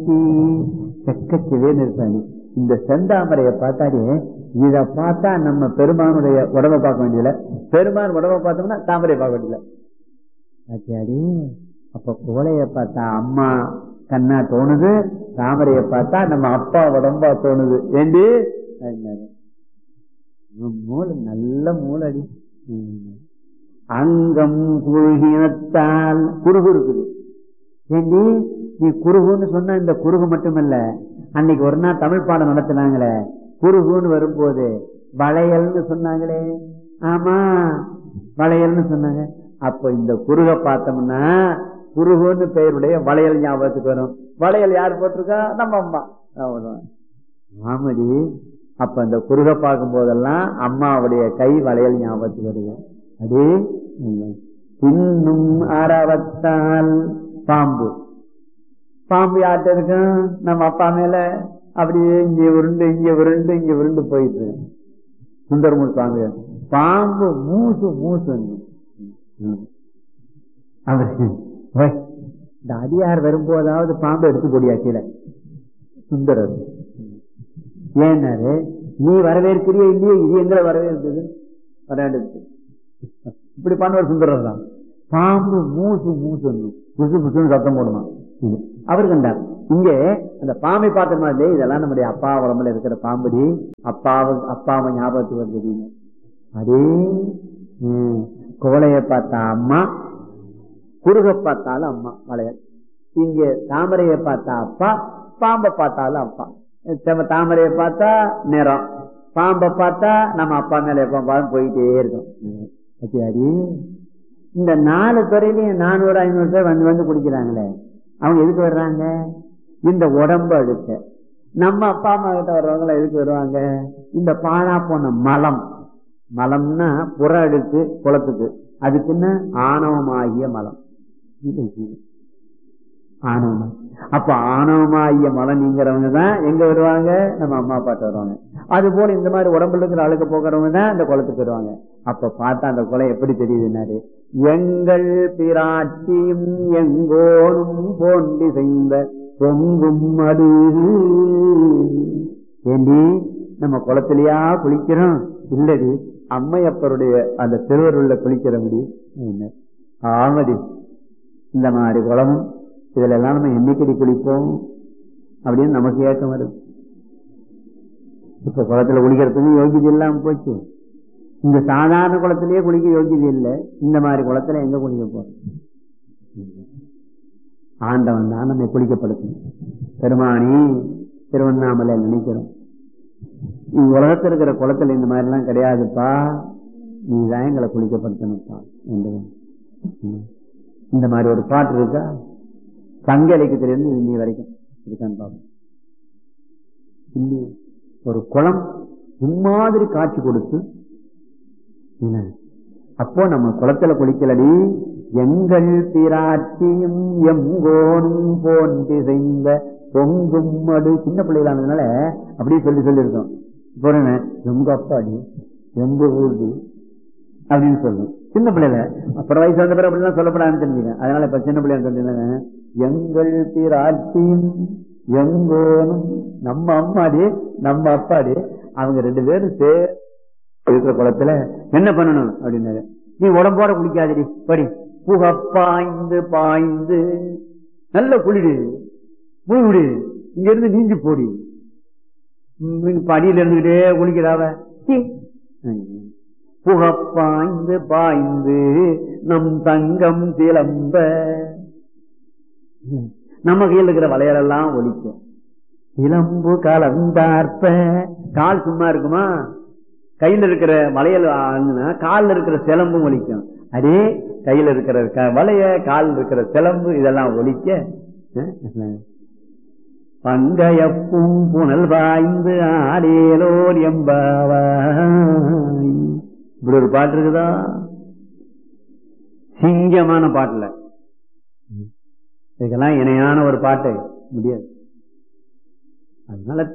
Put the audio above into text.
செக்கச்சிவேன்னு இருப்பாங்க இந்த செந்தாமரையை பார்த்தாலே இத பார்த்தா நம்ம பெருமானுடைய உடம்ப பார்க்க வேண்டியதில்ல பெருமான் உடம்ப பார்த்தோம்னா தாமரையை பார்க்க வேண்டியதில்ல ஆச்சாரி அப்ப குவளைய பார்த்தா அம்மா கண்ணா தோணுது தாமரையை பார்த்தா நம்ம அப்பா உடம்பா தோணுது ஏண்டி அப்படின்னாரு. இவன் மூளை நல்ல மூளடி ம். அங்கம் குறுகினத்தால் குறுகு இருக்குது ஏண்டி நீ குறுகுன்னு சொன்ன இந்த குறுகு மட்டுமல்ல அன்னைக்கு ஒரு நாள் தமிழ் பாடம் நடத்தினாங்களே குறுகுன்னு வரும்போது வளையல்னு சொன்னாங்களே ஆமா வளையல்னு சொன்னாங்க அப்ப இந்த குறுக பார்த்தோம்னா குறுகுன்னு பெயருடைய வளையல் ஞாபகத்துக்கு வரும் வளையல் யார் போட்டிருக்கா நம்ம அம்மா அவ்வளவுதான் ஆமடி அப்ப அந்த குறுக பார்க்கும் போதெல்லாம் அம்மாவுடைய கை வளையல் ஞாபகத்துக்கு வருது அடே இன்னும் ஆரவத்தால் பாம்பு பாம்பு யார்கிட்ட இருக்கும் நம்ம அப்பா மேல அப்படியே இங்க உருண்டு இங்க உருண்டு இங்க உருண்டு போயிட்டு இருக்கு. சுந்தரமூர் சுவாமி பாம்பு மூசு மூசு அவரு வை, இந்த அடியார் வரும்போதாவது பாம்பு எடுத்து கொடியா கீழே சுந்தரர் ஏன்னாரு நீ வரவேற்கிறிய இல்லையோ இது எங்களை வரவேற்குது வரவேற்று இப்படி பண்ணுவார் சுந்தரர் தான் பாம்பு மூசு மூசு புசு புசுன்னு சத்தம் போடுமா இது. அவர் கண்டார் இங்கே அந்த பாம்பை பார்த்த மாதிரி இதெல்லாம் நம்முடைய அப்பா உடம்புல இருக்கிற பாம்புடி அப்பாவை அப்பாவை ஞாபகத்துக்கு வருது அதே ம், கோலைய பார்த்தா அம்மா குறுக பார்த்தாலும் அம்மா வளையல் இங்க தாமரையை பார்த்தா அப்பா பாம்பை பார்த்தாலும் அப்பா செம்ம தாமரையை பார்த்தா நிறம் பாம்பை பார்த்தா நம்ம அப்பா மேல எப்ப பார்த்து போயிட்டே இருக்கும் சரி இந்த நாலு துறையிலையும் நானூறு ஐநூறு பேர் வந்து வந்து குடிக்கிறாங்களே அவங்க எதுக்கு வர்றாங்க இந்த உடம்பு அழுக்க நம்ம அப்பா அம்மா கிட்ட வர்றவங்க எதுக்கு வருவாங்க இந்த பாழா போன மலம் மலம்னா புற அடுக்கு குளத்துக்கு அதுக்குன்னு ஆணவமாகிய மலம் இது இது. ஆணவம் அப்ப ஆணவமாகிய மலம் நீங்கிறவங்க தான் எங்க வருவாங்க நம்ம அம்மா அப்பாட்ட வருவாங்க அது போல இந்த மாதிரி உடம்புல இருக்கிற அழுக்க போக்குறவங்க தான் இந்த குளத்துக்கு வருவாங்க அப்ப பார்த்தா அந்த குளம் எப்படி தெரியுதுன்னாரு எங்கள் பிராட்சியும் எங்கோனும் போண்டி செய்த பொங்கும் மடு ஏண்டி நம்ம குளத்திலயா குளிக்கிறோம் இல்லடி அம்மையப்பருடைய அந்த திருவருள்ள குளிக்கிறபடி ஆமடி இந்த மாதிரி குளமும் இதுல எல்லாம் நம்ம என்னைக்கடி குளிப்போம் அப்படின்னு நமக்கு ஏக்கம் வருது இப்ப குளத்துல குளிக்கிறதுக்கு யோகியது இல்லாம போச்சு இந்த சாதாரண குளத்திலேயே குளிக்க யோகியது இல்லை இந்த மாதிரி குளத்துல எங்க குளிக்க போறோம் ஆண்டவன் தான் நம்மை குளிக்கப்படுத்தணும் பெருமானி திருவண்ணாமலை நினைக்கிறோம் உலகத்தில் இருக்கிற குளத்துல இந்த மாதிரி எல்லாம் கிடையாதுப்பா நீ தான் எங்களை குளிக்கப்படுத்தணும்ப்பா என்று ம். இந்த மாதிரி ஒரு பாட்டு இருக்கா சங்க இலக்கியத்திலிருந்து இன்னி வரைக்கும் இருக்கான்னு பாப்போம் இல்லையே. ஒரு குளம் இம்மாதிரி காட்சி கொடுத்து என்ன? அப்போ நம்ம குளத்துல குளிக்கலடி எங்கள் பிராட்சியும் எங்கோனும் போன்று செய்த பொங்கும் மடு சின்ன பிள்ளைகளானதுனால அப்படியே சொல்லி சொல்லி இருக்கோம் இப்போ என்ன எங்க அப்பாடி எங்க ஊர்டி அப்படின்னு சொல்லணும் சின்ன பிள்ளைல அப்புறம் வயசு வந்த பிறகு அப்படிலாம் சொல்லப்படாதுன்னு தெரிஞ்சுங்க அதனால இப்ப சின்ன பிள்ளைங்க சொல்லிருந்தாங்க எங்கள் பிராட்சியும் எங்கோனும் நம்ம அம்மாடி நம்ம அப்பாடி அவங்க ரெண்டு பேரும் சே இருக்கிற குளத்துல என்ன பண்ணணும் அப்படின்னாரு நீ உடம்போட குளிக்காதடி படி புக பாய்ந்து பாய்ந்து நல்ல குளிடு மூடு இங்க இருந்து நீஞ்சி போடி ம், படியில இருந்துகிட்டே குளிக்கிறாவ சீ. புக பாய்ந்து பாய்ந்து நம் தங்கம் சிலம்ப நம்ம கையில் இருக்கிற வளையலெல்லாம் ஒலிக்கும் இளம்பு கலந்தார்ப்ப கால் சும்மா இருக்குமா கையில இருக்கிற வளையல் ஆடுனா கால்ல இருக்கிற சிலம்பும் ஒலிக்கும் அதே கையில இருக்கிற க- வளைய கால் இருக்கிற சிலம்பு இதெல்லாம் ஒலிக்க அஹ், பங்கையப்பும் புனல் பாய்ந்து ஆடேலோர் எம்பாவாய் இப்படி ஒரு பாட்டு இருக்குதா சிங்கமான பாட்டுல இதுக்கெல்லாம் இணையான ஒரு பாட்டு முடியாது அதனால